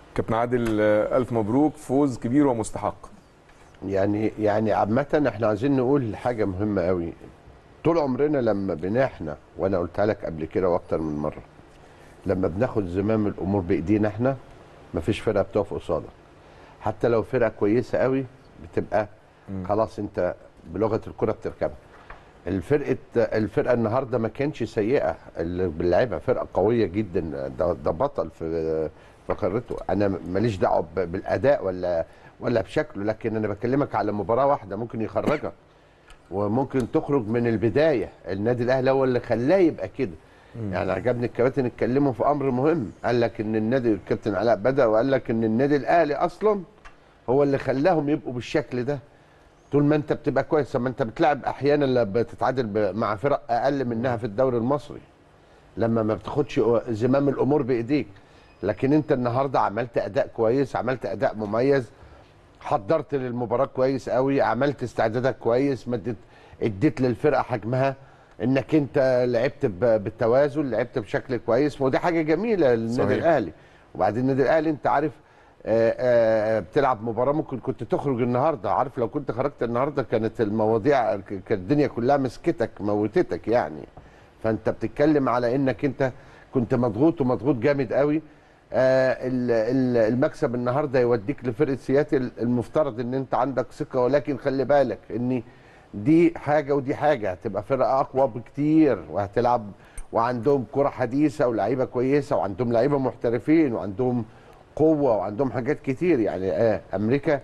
كابتن عادل آه، الف مبروك فوز كبير ومستحق يعني يعني عامة احنا عايزين نقول حاجة مهمة قوي طول عمرنا لما بنحنا وانا قلتها لك قبل كده واكتر من مرة لما بناخد زمام الامور بايدينا احنا مفيش فرقة بتقف قصادك حتى لو فرقة كويسة قوي بتبقى خلاص انت بلغة الكرة بتركبها الفرقة الفرقة النهارده ما كانش سيئة اللي بنلعبها فرقة قوية جدا ده, ده بطل في في قارته انا ماليش دعوة ب- بالاداء ولا ولا بشكله لكن انا بكلمك على مباراة واحدة ممكن يخرجك وممكن تخرج من البدايه النادي الاهلي هو اللي خلاه يبقى كده يعني عجبني الكباتن اتكلموا في امر مهم قال لك ان النادي الكابتن علاء بدا وقال لك ان النادي الاهلي اصلا هو اللي خلاهم يبقوا بالشكل ده طول ما انت بتبقى كويس ما انت بتلعب احيانا لا بتتعادل ب- مع فرق اقل منها في الدوري المصري لما ما بتاخدش زمام الامور بايديك لكن انت النهارده عملت اداء كويس عملت اداء مميز حضرت للمباراه كويس قوي عملت استعدادك كويس مدت اديت للفرقه حجمها انك انت لعبت ب- بالتوازن لعبت بشكل كويس ودي حاجه جميله للنادي صحيح. الاهلي وبعدين النادي الاهلي انت عارف آه، آه، بتلعب مباراه ممكن كنت تخرج النهارده عارف لو كنت خرجت النهارده كانت المواضيع ك- كانت الدنيا كلها مسكتك موتتك يعني فانت بتتكلم على انك انت كنت مضغوط ومضغوط جامد قوي آه، ال- ال- المكسب النهارده يوديك لفرقه سياتل المفترض ان انت عندك ثقه ولكن خلي بالك ان دي حاجه ودي حاجه هتبقى فرقه اقوى بكتير وهتلعب وعندهم كره حديثه ولاعيبه كويسه وعندهم لعيبه محترفين وعندهم قوه وعندهم حاجات كتير يعني آه امريكا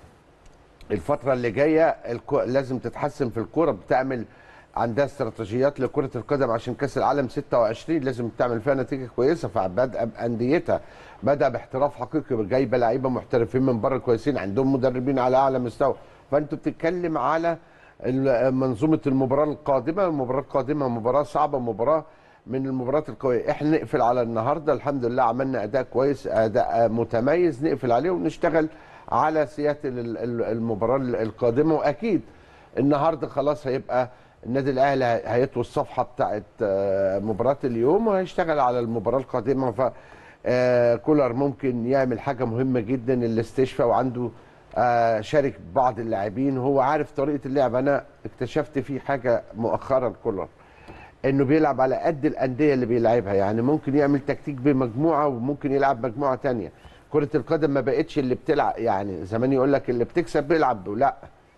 الفترة اللي جاية الكو... لازم تتحسن في الكورة بتعمل عندها استراتيجيات لكرة القدم عشان كأس العالم 26 لازم تعمل فيها نتيجة كويسة فبدأ بأنديتها بدأ باحتراف حقيقي جايبة لعيبة محترفين من بره كويسين عندهم مدربين على أعلى مستوى فأنت بتتكلم على ال- منظومة المباراة القادمة المباراة القادمة مباراة صعبة مباراة من المباريات القوية احنا نقفل على النهاردة الحمد لله عملنا أداء كويس أداء متميز نقفل عليه ونشتغل على سياسة ال- ال- المباراة القادمة وأكيد النهاردة خلاص هيبقى النادي الأهلي هي- هيطوي الصفحة بتاعت آه، مباراة اليوم وهيشتغل على المباراة القادمة ف آه، كولر ممكن يعمل حاجة مهمة جدا الاستشفاء وعنده آه، شارك بعض اللاعبين وهو عارف طريقة اللعب أنا اكتشفت فيه حاجة مؤخرا كولر انه بيلعب على قد الانديه اللي بيلعبها يعني ممكن يعمل تكتيك بمجموعه وممكن يلعب مجموعه تانية كره القدم ما بقتش اللي بتلعب يعني زمان يقول لك اللي بتكسب بيلعب لا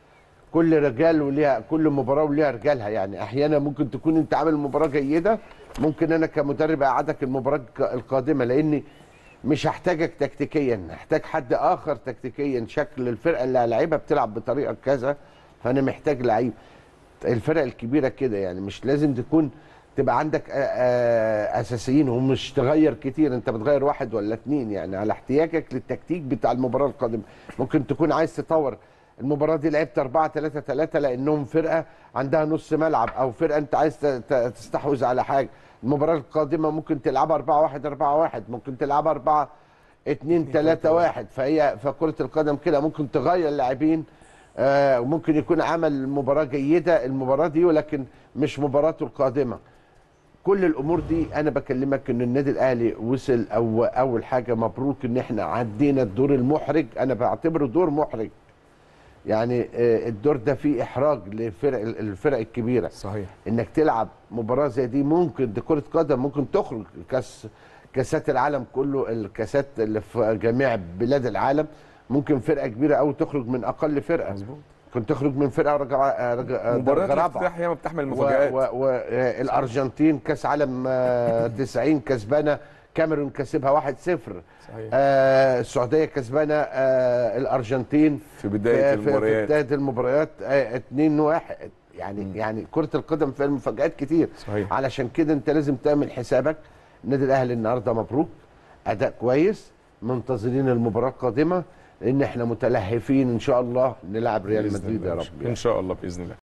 كل رجال وليها كل مباراه وليها رجالها يعني احيانا ممكن تكون انت عامل مباراه جيده ممكن انا كمدرب اقعدك المباراه الق- القادمه لاني مش هحتاجك تكتيكيا هحتاج حد اخر تكتيكيا شكل الفرقه اللي هلعبها بتلعب بطريقه كذا فانا محتاج لعيب الفرق الكبيره كده يعني مش لازم تكون تبقى عندك آه، آه، اساسيين ومش تغير كتير انت بتغير واحد ولا اتنين يعني على احتياجك للتكتيك بتاع المباراه القادمه ممكن تكون عايز تطور المباراه دي لعبت 4 3 3 لانهم فرقه عندها نص ملعب او فرقه انت عايز ت- ت- تستحوذ على حاجه المباراه القادمه ممكن تلعبها 4 1 4 1 ممكن تلعبها 4 2 3 1 فهي فكره القدم كده ممكن تغير لاعبين آه، وممكن يكون عمل مباراه جيده المباراه دي ولكن مش مباراته القادمه كل الامور دي انا بكلمك ان النادي الاهلي وصل او اول حاجه مبروك ان احنا عدينا الدور المحرج انا بعتبره دور محرج يعني آه، الدور ده فيه احراج للفرق الفرق الكبيره صحيح انك تلعب مباراه زي دي ممكن دي كره قدم ممكن تخرج كاس كاسات العالم كله الكاسات اللي في جميع بلاد العالم ممكن فرقه كبيره قوي تخرج من اقل فرقه مظبوط كنت تخرج من فرقه رجع رجع مباريات درجة رابعة. الافتتاح هي ما بتحمل مفاجآت والارجنتين كاس عالم آه، 90 كسبانه كاميرون كسبها 1-0 صحيح آه السعوديه كسبانه آه الارجنتين في بدايه في- في المباريات بدايه المباريات آه 2-1 يعني مم. يعني كره القدم فيها مفاجات كتير صحيح علشان كده انت لازم تعمل حسابك النادي الاهلي النهارده مبروك اداء كويس منتظرين المباراه القادمه لان احنا متلهفين ان شاء الله نلعب ريال بإذن مدريد الله. يا رب ان شاء الله باذن الله